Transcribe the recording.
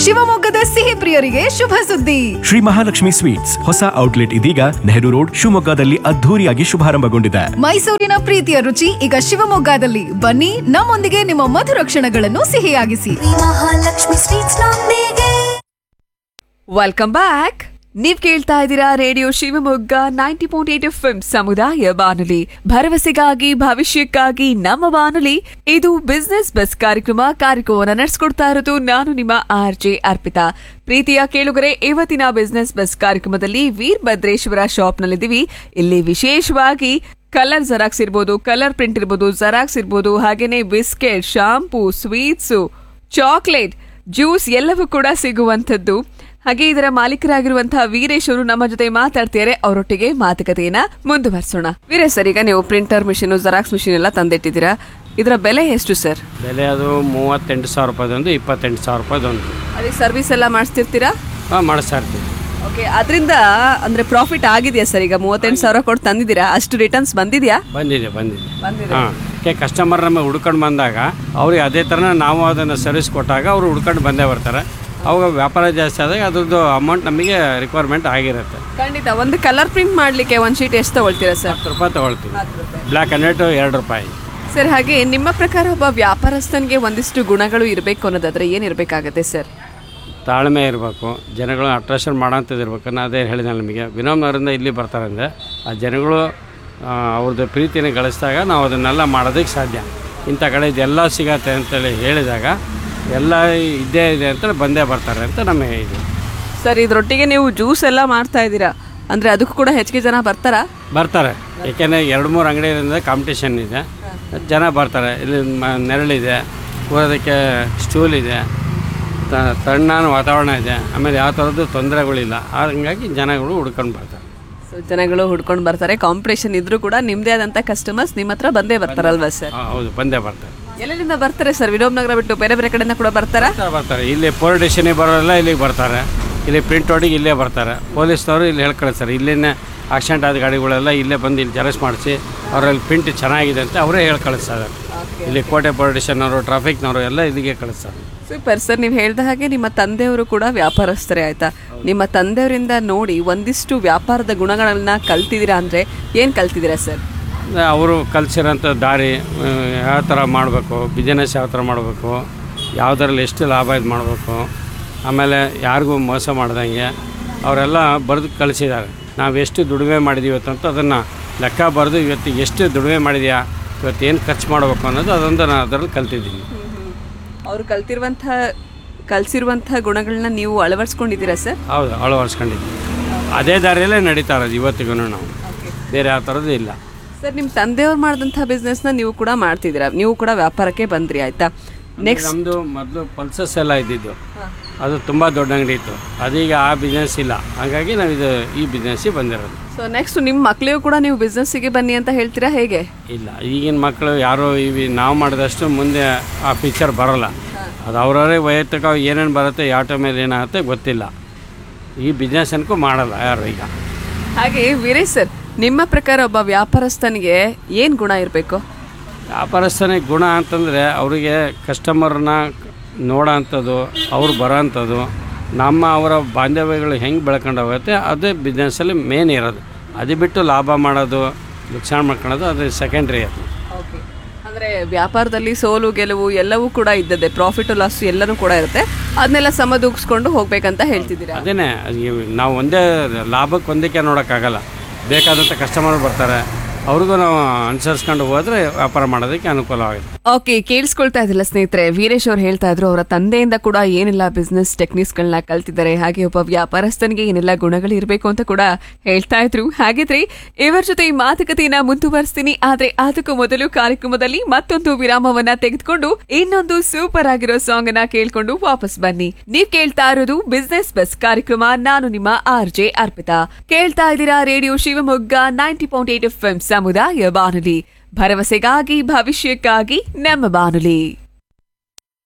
ಶಿವಮೊಗ್ಗದ ಸಿಹಿ ಪ್ರಿಯರಿಗೆ ಶುಭ ಸುದ್ದಿ ಶ್ರೀ ಮಹಾಲಕ್ಷ್ಮಿ ಸ್ವೀಟ್ಸ್ ಹೊಸ ಔಟ್ಲೆಟ್ ಇದೀಗ ನೆಹರು ರೋಡ್ ಶಿವಮೊಗ್ಗದಲ್ಲಿ ಅದ್ಧೂರಿಯಾಗಿ ಶುಭಾರಂಭಗೊಂಡಿದೆ ಮೈಸೂರಿನ ಪ್ರೀತಿಯ ರುಚಿ ಈಗ ಶಿವಮೊಗ್ಗದಲ್ಲಿ ಬನ್ನಿ ನಮ್ಮೊಂದಿಗೆ ನಿಮ್ಮ ಮಧುರ ಕ್ಷಣಗಳನ್ನು ಸಿಹಿಯಾಗಿಸಿ ಶ್ರೀ ಮಹಾಲಕ್ಷ್ಮಿ ಸ್ವೀಟ್ಸ್ ನೊಂದಿಗೆ ವೆಲ್ಕಮ್ ಬ್ಯಾಕ್ ನೀವ್ ಕೇಳ್ತಾ ಇದ್ದೀರಾ radio Shivamogga ninety point eight F ಸಮುದಾಯ ಬಾನುಲಿ ಭರವಸೆಗಾಗಿ ಭವಿಷ್ಯಕ್ಕಾಗಿ ನಮ್ಮ ಬಾನುಲಿ ಇದು ಬಿಸ್ನೆಸ್ ಬಸ್ ಕಾರ್ಯಕ್ರಮ ಕಾರ್ಯಕ್ರಮವನ್ನು ನಡೆಸ್ಕೊಡ್ತಾ ಇರೋದು ನಾನು ನಿಮ್ಮ ಆರ್ ಜೆ ಅರ್ಪಿತಾ ಪ್ರೀತಿಯ ಕೇಳುಗರೆ ಇವತ್ತಿನ ಬಿಸ್ನೆಸ್ ಬಸ್ ಕಾರ್ಯಕ್ರಮದಲ್ಲಿ ವೀರಭದ್ರೇಶ್ವರ ಶಾಪ್ನಲ್ಲಿದ್ದೀವಿ ಇಲ್ಲಿ ವಿಶೇಷವಾಗಿ ಕಲರ್ ಜೆರಾಕ್ಸ್ ಇರ್ಬೋದು ಕಲರ್ ಪ್ರಿಂಟ್ ಇರ್ಬೋದು ಜೆರಾಕ್ಸ್ ಇರ್ಬೋದು ಹಾಗೇನೆ biscuit shampoo sweets chocolate juice ಎಲ್ಲವೂ ಕೂಡ ಸಿಗುವಂಥದ್ದು ಹಾಗೆ ಇದರ ಮಾಲೀಕರಾಗಿರುವಂತಹ ವೀರೇಶ್ ಅವರು ನಮ್ಮ ಜೊತೆ ಮಾತಾಡ್ತಿದ್ದಾರೆ ಅವರೊಟ್ಟಿಗೆ ಮಾತುಕತೆಯನ್ನ ಮುಂದುವರಿಸೋಣ ವೀರೇಶ್ ಸರ್ ಈಗ ನೀವು ಪ್ರಿಂಟರ್ ಮಿಷಿನ್ ಜೆರಾಕ್ಸ್ ಮಿಷಿನ್ ಎಲ್ಲ ತಂದಿಟ್ಟಿದ್ದೀರಾ ಇದರ ಬೆಲೆ ಎಷ್ಟು ಸರ್ ಬೆಲೆ ಅದು ಮೂವತ್ತೆಂಟು ಸಾವಿರ ರೂಪಾಯಿದೊಂದು ಇಪ್ಪತ್ತೆಂಟು ಸಾವಿರ ರೂಪಾಯಿದೊಂದು ಅದಕ್ಕೆ ಸರ್ವಿಸ್ ಎಲ್ಲ ಮಾಡಿಸ್ತಿರ್ತೀರಾ ಹಾಂ ಮಾಡಿಸ್ತಾ ಇರ್ತೀವಿ ಓಕೆ ಅದರಿಂದ ಅಂದ್ರೆ ಪ್ರಾಫಿಟ್ ಆಗಿದೆಯಾ ಸರ್ ಈಗ ಮೂವತ್ತೆಂಟು ಸಾವಿರ ಕೊಟ್ಟು ತಂದಿದ್ದೀರಾ ಅಷ್ಟು ರಿಟರ್ನ್ಸ್ ಬಂದಿದ್ಯಾ ಬಂದಿದೆ ಬಂದಿದೆ ಬಂದಿದೆ. ಹಾಂ ಯಾಕೆ ಕಸ್ಟಮರ್ ನಮಗೆ ಹುಡ್ಕೊಂಡು ಬಂದಾಗ ಅವ್ರಿಗೆ ಅದೇ ಥರನೇ ನಾವು ಅದನ್ನು ಸರ್ವಿಸ್ ಕೊಟ್ಟಾಗ ಅವರು ಹುಡ್ಕೊಂಡು ಬಂದೇ ಬರ್ತಾರೆ ಅವಾಗ ವ್ಯಾಪಾರ ಜಾಸ್ತಿ ಆದಾಗ ಅದ್ರದ್ದು ಅಮೌಂಟ್ ನಮಗೆ ರಿಕ್ವೈರ್ಮೆಂಟ್ ಆಗಿರುತ್ತೆ ಖಂಡಿತ ಒಂದು ಕಲರ್ ಪ್ರಿಂಟ್ ಮಾಡ್ಲಿಕ್ಕೆ ಒಂದು ಶೀಟ್ ಎಷ್ಟು ತಗೊಳ್ತೀರಾ ಸರ್ ಹತ್ತು ರೂಪಾಯಿ ತೊಗೊಳ್ತೀವಿ ಬ್ಲ್ಯಾಕ್ ಆ್ಯಂಡ್ ವೈಟು ಎರಡು ರೂಪಾಯಿ ಸರ್ ಹಾಗೆ ನಿಮ್ಮ ಪ್ರಕಾರ ಒಬ್ಬ ವ್ಯಾಪಾರಸ್ಥನಿಗೆ ಒಂದಿಷ್ಟು ಗುಣಗಳು ಇರಬೇಕು ಅನ್ನೋದಾದ್ರೆ ಏನಿರಬೇಕಾಗತ್ತೆ ಸರ್ ತಾಳ್ಮೆ ಇರಬೇಕು ಜನಗಳು ಅಟ್ರಾಕ್ಷನ್ ಮಾಡೋಂಥದ್ದು ಇರ್ಬೇಕು ನಾನು ಅದೇ ಹೇಳಿದೆ ನಮಗೆ ವಿನೋಮ್ನವರಿಂದ ಇಲ್ಲಿ ಬರ್ತಾರೆ ಅಂದರೆ ಆ ಜನಗಳು ಆ, ಅವ್ರದ್ದು ಪ್ರೀತಿನ ಗಳಿಸಿದಾಗ ನಾವು ಅದನ್ನೆಲ್ಲ ಮಾಡೋದಕ್ಕೆ ಸಾಧ್ಯ ಇಂಥ ಕಡೆ ಇದೆಲ್ಲ ಸಿಗತ್ತೆ ಅಂತೇಳಿ ಹೇಳಿದಾಗ ಎಲ್ಲ ಇದ್ದೇ ಇದೆ ಅಂತೇಳಿ ಬಂದೇ ಬರ್ತಾರೆ ಅಂತ ನಮಗೆ ಇದು ಸರ್ ಇದ್ರೊಟ್ಟಿಗೆ ನೀವು ಜ್ಯೂಸ್ ಎಲ್ಲ ಮಾಡ್ತಾ ಇದ್ದೀರಾ ಅಂದ್ರೆ ಅದಕ್ಕೂ ಕೂಡ ಹೆಚ್ಚಿಗೆ ಜನ ಬರ್ತಾರಾ ಬರ್ತಾರೆ ಏಕೆಂದರೆ ಎರಡು ಮೂರು ಅಂಗಡಿ ಇರೋದ್ರಿಂದ ಕಾಂಪಿಟೇಷನ್ ಇದೆ ಜನ ಬರ್ತಾರೆ ಇಲ್ಲಿ ಮ ನೆರಳಿದೆ ಕೂರೋದಕ್ಕೆ ಸ್ಟೂಲ್ ಇದೆ ತ- ತಣ್ಣಾನ ವಾತಾವರಣ ಇದೆ ಆಮೇಲೆ ಯಾವ ಥರದ್ದು ತೊಂದರೆಗಳಿಲ್ಲ ಹಂಗಾಗಿ ಜನಗಳು ಹುಡ್ಕೊಂಡು ಬರ್ತಾರೆ ಸೊ ಜನಗಳು ಹುಡ್ಕೊಂಡು ಬರ್ತಾರೆ ಕಾಂಪಿಟೇಷನ್ ಇದ್ರೂ ಕೂಡ ನಿಮ್ದೇ ಆದಂತ ಕಸ್ಟಮರ್ಸ್ ನಿಮ್ಮ ಹತ್ರ ಬಂದೇ ಬರ್ತಾರಲ್ವಾ ಸರ್ ಆ, ಹೌದು ಬಂದೇ ಬರ್ತಾರೆ ಎಲ್ಲರಿಂದ ಬರ್ತಾರೆ ಸರ್ ವಿನೋಬ್ ನಗರ ಬಿಟ್ಟು ಬೇರೆ ಬೇರೆ ಕಡೆಯಿಂದ ಕೂಡ ಬರ್ತಾರಾ ಬರ್ತಾರೆ ಬರ್ತಾರೆ ಇಲ್ಲಿ ಪೊಲೀಸ್ ಸ್ಟೇಷನಿಗೆ ಬರೋರೆಲ್ಲ ಇಲ್ಲಿಗೆ ಬರ್ತಾರೆ ಇಲ್ಲಿ ಪ್ರಿಂಟ್ ಹೊಡಿಗೆ ಇಲ್ಲೇ ಬರ್ತಾರೆ ಪೊಲೀಸ್ನವರು ಇಲ್ಲಿ ಹೇಳಿ ಕಳಿಸ್ತಾರೆ ಇಲ್ಲಿನೇ ಆಕ್ಸಿಡೆಂಟ್ ಆದ ಗಾಡಿಗಳೆಲ್ಲ ಇಲ್ಲೇ ಬಂದು ಇಲ್ಲಿ ಜೆರಾಕ್ಸ್ ಮಾಡಿಸಿ ಅವರಲ್ಲಿ ಪ್ರಿಂಟ್ ಚೆನ್ನಾಗಿದೆ ಅಂತ ಅವರೇ ಹೇಳಿ ಕಳಿಸ್ತಾರೆ ಇಲ್ಲಿ ಕೋಟೆ ಪೊಲೀಸ್ ಸ್ಟೇಷನ್ನವರು ಟ್ರಾಫಿಕ್ನವರು ಎಲ್ಲ ಇಲ್ಲಿಗೆ ಕಳಿಸ್ತಾರೆ ಸೂಪರ್ ಸರ್ ನೀವು ಹೇಳ್ದ ಹಾಗೆ ನಿಮ್ಮ ತಂದೆಯವರು ಕೂಡ ವ್ಯಾಪಾರಸ್ಥರೇ ಆಯ್ತಾ ನಿಮ್ಮ ತಂದೆಯವರಿಂದ ನೋಡಿ ಒಂದಿಷ್ಟು ವ್ಯಾಪಾರದ ಗುಣಗಳನ್ನ ಕಲ್ತಿದ್ದೀರಾ ಅಂದ್ರೆ ಏನ್ ಕಲ್ತಿದ್ದೀರಾ ಸರ್ ಅವರು ಕಲಿಸಿರೋಂಥ ದಾರಿ ಆ, ಯಾವ ಥರ ಮಾಡಬೇಕು ಬಿಸ್ನೆಸ್ ಯಾವ ಥರ ಮಾಡಬೇಕು ಯಾವುದರಲ್ಲಿ ಎಷ್ಟು ಲಾಭ ಇದು ಮಾಡಬೇಕು ಆಮೇಲೆ ಯಾರಿಗೂ ಮೋಸ ಮಾಡ್ದಂಗೆ ಅವರೆಲ್ಲ ಬರೆದು ಕಳಿಸಿದ್ದಾರೆ ನಾವು ಎಷ್ಟು ದುಡಿಮೆ ಮಾಡಿದ್ದೀವಿ ಇವತ್ತು ಅಂತ ಅದನ್ನು ಲೆಕ್ಕ ಬರೆದು ಇವತ್ತು ಎಷ್ಟು ದುಡಿಮೆ ಮಾಡಿದ್ಯಾ ಇವತ್ತು ಏನು ಖರ್ಚು ಮಾಡಬೇಕು ಅನ್ನೋದು ಅದೊಂದು ನಾನು ಅದರಲ್ಲಿ ಕಲ್ತಿದ್ದೀನಿ ಅವರು ಕಲ್ತಿರುವಂಥ ಕಲ್ಸಿರುವಂತಹ ಗುಣಗಳನ್ನ ನೀವು ಅಳವಡಿಸ್ಕೊಂಡಿದ್ದೀರಾ ಸರ್ ಹೌದು ಅಳವಡಿಸ್ಕೊಂಡಿದ್ದೀವಿ ಅದೇ ದಾರಿಯಲ್ಲೇ ನಡೀತಾ ಇರೋದು ಇವತ್ತಿಗೂ ನಾವು ಬೇರೆ ಯಾವ ಥರದ್ದು ಇಲ್ಲ ಸರ್ ನಿಮ್ಮ ತಂದೆಯವ್ರು ಮಾಡಿದಂಥ ಬಿಸ್ನೆಸ್ನ ನೀವು ಕೂಡ ಮಾಡ್ತಿದ್ದೀರಾ ನೀವು ಕೂಡ ವ್ಯಾಪಾರಕ್ಕೆ ಬಂದ್ರಿ ಆಯ್ತಾ ನೆಕ್ಸ್ಟ್ ನಮ್ಮದು ಮೊದಲು ಪಲ್ಸಸ್ ಎಲ್ಲ ಇದ್ದಿದ್ದು ಅದು ತುಂಬ ದೊಡ್ಡ ಅಂಗಡಿ ಇತ್ತು ಅದೀಗ ಆ ಬಿಸ್ನೆಸ್ ಇಲ್ಲ ಹಾಗಾಗಿ ನಾವು ಇದು ಈ ಬಿಸ್ನೆಸ್ಸಿಗೆ ಬಂದಿರೋದು ಸೊ ನೆಕ್ಸ್ಟ್ ನಿಮ್ಮ ಮಕ್ಕಳಿಗೂ ಕೂಡ ನೀವು ಬಿಸ್ನೆಸ್ಸಿಗೆ ಬನ್ನಿ ಅಂತ ಹೇಳ್ತೀರಾ ಹೇಗೆ ಇಲ್ಲ ಈಗಿನ ಮಕ್ಕಳು ಯಾರೋ ಇವಿ ನಾವು ಮಾಡಿದಷ್ಟು ಮುಂದೆ ಆ ಪಿಕ್ಚರ್ ಬರೋಲ್ಲ ಅದು ಅವರವರೇ ವೈಯಕ್ತಿಕ ಏನೇನು ಬರುತ್ತೆ ಯಾವ ಟೈಮಲ್ಲಿ ಏನಾಗುತ್ತೆ ಗೊತ್ತಿಲ್ಲ ಈ ಬಿಸ್ನೆಸ್ ಅನ್ಕೂ ಮಾಡಲ್ಲ ಯಾರು ಈಗ ಹಾಗೆ ವೀರೇಶ್ ಸರ್ ನಿಮ್ಮ ಪ್ರಕಾರ ಒಬ್ಬ ವ್ಯಾಪಾರಸ್ಥನಿಗೆ ಏನು ಗುಣ ಇರಬೇಕು ವ್ಯಾಪಾರಸ್ಥನಿಗೆ ಗುಣ ಅಂತಂದರೆ ಅವರಿಗೆ ಕಸ್ಟಮರ್ನ ನೋಡೋ ಅಂಥದ್ದು ಅವ್ರು ಬರೋ ಅಂಥದ್ದು ನಮ್ಮ ಅವರ ಬಾಂಧವ್ಯಗಳು ಹೆಂಗೆ ಬೆಳ್ಕೊಂಡು ಹೋಗುತ್ತೆ ಅದೇ ಬಿಸ್ನೆಸ್ಸಲ್ಲಿ ಮೇನ್ ಇರೋದು ಅದು ಬಿಟ್ಟು ಲಾಭ ಮಾಡೋದು ಲುಕ್ಸಾನ ಮಾಡ್ಕೊಳ್ಳೋದು ಅದು ಸೆಕೆಂಡ್ರಿ ಅದು ಅಂದರೆ ವ್ಯಾಪಾರದಲ್ಲಿ ಸೋಲು ಗೆಲುವು ಎಲ್ಲವೂ ಕೂಡ ಇದ್ದದೆ ಪ್ರಾಫಿಟ್ ಲಾಸ್ ಎಲ್ಲನೂ ಕೂಡ ಇರುತ್ತೆ ಅದನ್ನೆಲ್ಲ ಸಮದೂಗಿಸ್ಕೊಂಡು ಹೋಗ್ಬೇಕಂತ ಹೇಳ್ತಿದ್ದೀರಾ ಅದೇನೇ ನಾವು ಒಂದೇ ಲಾಭಕ್ಕೆ ಒಂದಕ್ಕೆ ನೋಡೋಕ್ಕಾಗಲ್ಲ ಬೇಕಾದಂಥ ಕಸ್ಟಮರ್ ಬರ್ತಾರೆ ಅವ್ರಿಗೂ ನಾವು ಅನುಸರಿಸ್ಕೊಂಡು ಹೋದರೆ ವ್ಯಾಪಾರ ಮಾಡೋದಕ್ಕೆ ಅನುಕೂಲವಾಗುತ್ತೆ ಓಕೆ ಕೇಳಿಸ್ಕೊಳ್ತಾ ಇದ್ದಿಲ್ಲ ಸ್ನೇಹಿತರೆ ವೀರೇಶ್ ಅವ್ರು ಹೇಳ್ತಾ ಇದ್ರು ಅವರ ತಂದೆಯಿಂದ ಕೂಡ ಏನೆಲ್ಲ ಬಿಸ್ನೆಸ್ ಟೆಕ್ನಿಕ್ಸ್ಗಳನ್ನ ಕಲ್ತಿದ್ದಾರೆ ಹಾಗೆ ಒಬ್ಬ ವ್ಯಾಪಾರಸ್ಥನಿಗೆ ಏನೆಲ್ಲ ಗುಣಗಳು ಇರಬೇಕು ಅಂತ ಕೂಡ ಹೇಳ್ತಾ ಇದ್ರು ಹಾಗಿದ್ರೆ ಇವರ ಜೊತೆ ಈ ಮಾತುಕತೆಯನ್ನ ಮುಂದುವರಿಸ್ತೀನಿ ಆದ್ರೆ ಅದಕ್ಕೂ ಮೊದಲು ಕಾರ್ಯಕ್ರಮದಲ್ಲಿ ಮತ್ತೊಂದು ವಿರಾಮವನ್ನ ತೆಗೆದುಕೊಂಡು ಇನ್ನೊಂದು ಸೂಪರ್ ಆಗಿರೋ ಸಾಂಗ್ ಅನ್ನ ಕೇಳ್ಕೊಂಡು ವಾಪಸ್ ಬನ್ನಿ ನೀವ್ ಕೇಳ್ತಾ ಇರೋದು ಬಿಸ್ನೆಸ್ ಬಸ್ ಕಾರ್ಯಕ್ರಮ ನಾನು ನಿಮ್ಮ ಆರ್ ಜೆ ಅರ್ಪಿತಾ ಕೇಳ್ತಾ ಇದ್ದೀರಾ radio Shivamogga ninety point eight F ಸಮುದಾಯ ಬಾನುಲಿ ಭರವಸೆಗಾಗಿ ಭವಿಷ್ಯಕ್ಕಾಗಿ ನಮ್ಮ ಬಾನುಲಿ